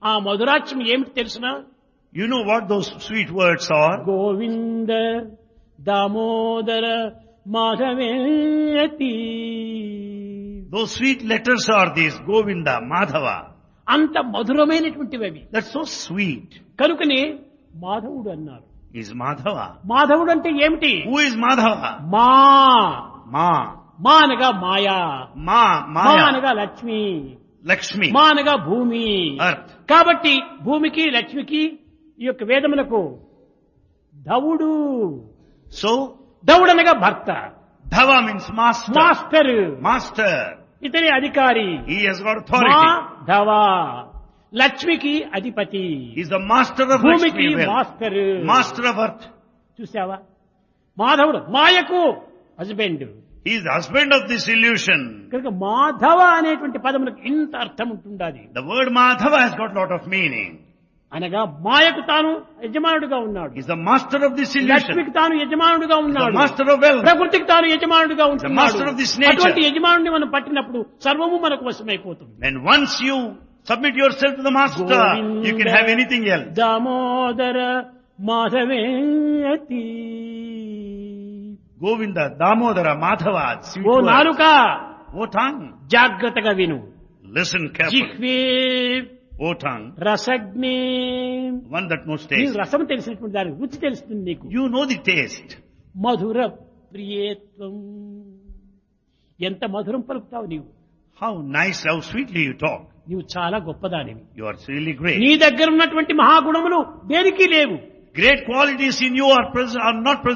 ఆ మధురాక్షం ఏమిటి తెలుసునా You know what those sweet words are? Govinda Damodara మాధవేతి Those sweet letters are these, Govinda, Madhava. అంత మధురమైనటువంటివి అవి That's so sweet. కనుకనే మాధవుడు అన్నారు Is Madhava. మాధవుడు అంటే ఏమిటి Who is Madhava? మా Ma. మా అనగా మాయా Ma, మా Maya, అనగా లక్ష్మి Lakshmi, మా అనగా భూమి Earth. కాబట్టి భూమికి లక్ష్మికి ఈ యొక్క వేదములకు ధవుడు So, ధవుడు అనగా భర్త Dhava means master. Master Master. ఇతని అధికారి He has got మా authority. ధవ లక్ష్మికి అధిపతి He's the master of భూమికి Lakshmi wealth. Master Master of earth. చూసావా మాధవుడు మాయకు husband He is the husband of this illusion. కనుక మాధవ అనేటువంటి పదములకు ఇంత అర్థం ఉంటుండాలి The word Madhava has got lot of meaning. అనగా మాయకు తాను యజమానుడుగా ఉన్నాడు He's the master of this illusion. లక్ష్మికి తాను యజమానుడుగా The ఉన్నాడు master of wealth. ప్రకృతికి తాను యజమానుడుగా ఉంటున్నాడు master of this nature. అటువంటి యజమానుడిని మనం పట్టినప్పుడు సర్వము మనకు వశమైపోతుంది And once you submit yourself to the master, you can have anything else. Damodara మాధవేతి Govinda, Damodara, Madhava, sweet oh words. నాలుక O tongue, జాగ్రత్తగా విను listen carefully. జిహ్వే O tongue, రసగ్నే one that knows నీకు taste. రసం తెలిసినటువంటి దాని రుచి తెలుస్తుంది నీకు You know the taste. మధుర ప్రియేత్వం ఎంత మధురం పలుకుతావు నీవు How nice, how sweetly you talk. నీవు చాలా గొప్పదానివి You are really great. నీ దగ్గర ఉన్నటువంటి మహాగుణములు దేనికి లేవు Great qualities in you are, pres- are not present